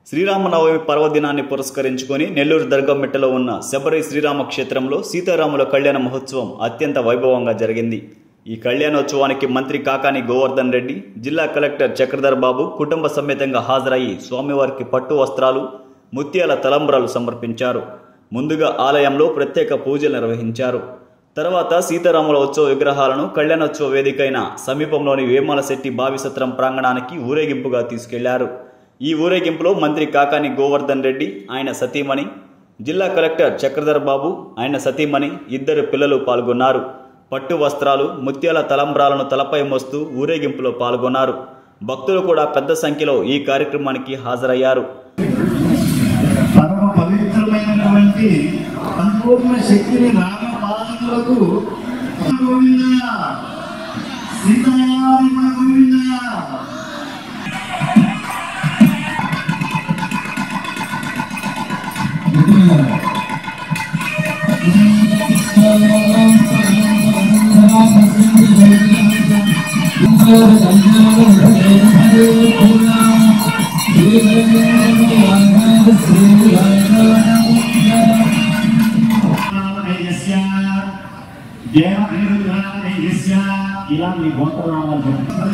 శ్రీరామనవమి పర్వదినాన్ని పురస్కరించుకొని నెల్లూరు దర్గంమెట్టలో ఉన్న శబరి శ్రీరామ క్షేత్రంలో సీతారాముల కళ్యాణ మహోత్సవం అత్యంత వైభవంగా జరిగింది ఈ కళ్యాణోత్సవానికి మంత్రి కాకాని గోవర్ధన్ రెడ్డి జిల్లా కలెక్టర్ చక్రధర్ బాబు కుటుంబ సమేతంగా హాజరయ్యి స్వామివారికి పట్టు వస్త్రాలు ముత్యాల తలంబ్రాలు సమర్పించారు ముందుగా ఆలయంలో ప్రత్యేక పూజలు నిర్వహించారు తర్వాత సీతారాముల ఉత్సవ విగ్రహాలను కళ్యాణోత్సవ వేదికైన సమీపంలోని వేమాలశెట్టి బావిసత్రం ప్రాంగణానికి ఊరేగింపుగా తీసుకెళ్లారు ఈ ఊరేగింపులో మంత్రి కాకాని గోవర్ధన్ రెడ్డి ఆయన సతీమణి జిల్లా కలెక్టర్ చక్రధర్ బాబు ఆయన సతీమణి ఇద్దరు పిల్లలు పాల్గొన్నారు పట్టు వస్త్రాలు ముత్యాల తలంబ్రాలను తలపై మోస్తూ ఊరేగింపులో పాల్గొన్నారు భక్తులు కూడా పెద్ద సంఖ్యలో ఈ కార్యక్రమానికి హాజరయ్యారు పరమ పవిత్రమైనటువంటి సంపూర్ణ శక్తిని రామపాదులకు గోవింద సీతారామ గోవింద రామయ్యస్య దేవదేవురామయ్యస్య ఇలా మీ గోత్రనామాలు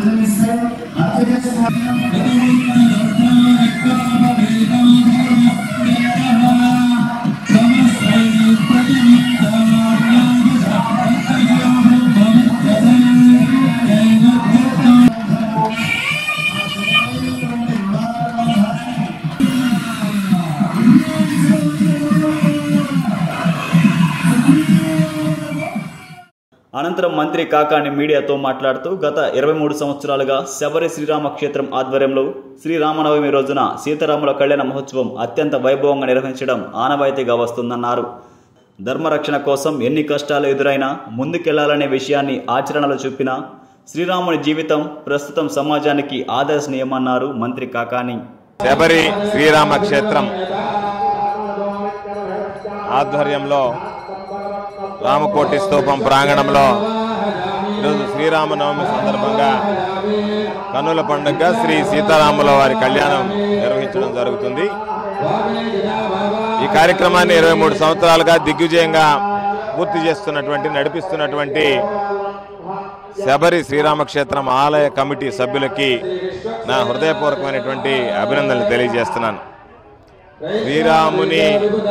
అనంతరం మంత్రి కాకాని మీడియాతో మాట్లాడుతూ గత ఇరవై మూడు సంవత్సరాలుగా శబరి శ్రీరామ క్షేత్రం ఆధ్వర్యంలో శ్రీరామనవమి రోజున సీతారాముల కళ్యాణ మహోత్సవం అత్యంత వైభవంగా నిర్వహించడం ఆనవాయితీగా వస్తుందన్నారు ధర్మరక్షణ కోసం ఎన్ని కష్టాలు ఎదురైనా ముందుకెళ్లాలనే విషయాన్ని ఆచరణలో చూపిన శ్రీరాముని జీవితం ప్రస్తుతం సమాజానికి ఆదర్శనీయమన్నారు మంత్రి కాకాని శబరి శ్రీరామ క్షేత్రం ఆధ్వర్యంలో రామకోటి స్తూపం ప్రాంగణంలో ఈరోజు శ్రీరామనవమి సందర్భంగా కన్నుల పండుగ శ్రీ సీతారాముల వారి కళ్యాణం నిర్వహించడం జరుగుతుంది ఈ కార్యక్రమాన్ని ఇరవై మూడు సంవత్సరాలుగా దిగ్విజయంగా పూర్తి చేస్తున్నటువంటి నడిపిస్తున్నటువంటి శబరి శ్రీరామక్షేత్రం ఆలయ కమిటీ సభ్యులకి నా హృదయపూర్వకమైనటువంటి అభినందనలు తెలియజేస్తున్నాను శ్రీరాముని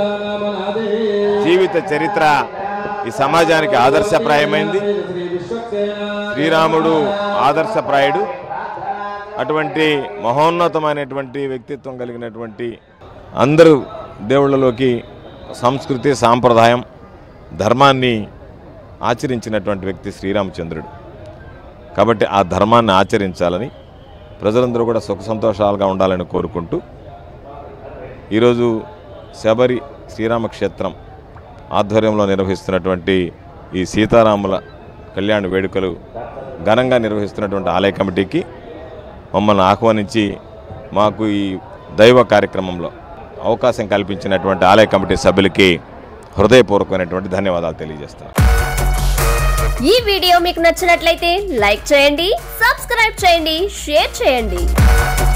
జీవిత చరిత్ర ఈ సమాజానికి ఆదర్శప్రాయమైంది శ్రీరాముడు ఆదర్శప్రాయుడు అటువంటి మహోన్నతమైనటువంటి వ్యక్తిత్వం కలిగినటువంటి అందరూ దేవుళ్ళలోకి సంస్కృతి సాంప్రదాయం ధర్మాన్ని ఆచరించినటువంటి వ్యక్తి శ్రీరామచంద్రుడు కాబట్టి ఆ ధర్మాన్ని ఆచరించాలని ప్రజలందరూ కూడా సుఖ సంతోషాలుగా ఉండాలని కోరుకుంటూ ఈరోజు శబరి శ్రీరామక్షేత్రం ఆధ్వర్యంలో నిర్వహిస్తున్నటువంటి ఈ సీతారాముల కళ్యాణ వేడుకలు ఘనంగా నిర్వహిస్తున్నటువంటి ఆలయ కమిటీకి మమ్మల్ని ఆహ్వానించి మాకు ఈ దైవ కార్యక్రమంలో అవకాశం కల్పించినటువంటి ఆలయ కమిటీ సభ్యులకి హృదయపూర్వకమైనటువంటి ధన్యవాదాలు తెలియజేస్తాను ఈ వీడియో మీకు నచ్చినట్లయితే లైక్ చేయండి సబ్స్క్రైబ్ చేయండి షేర్ చేయండి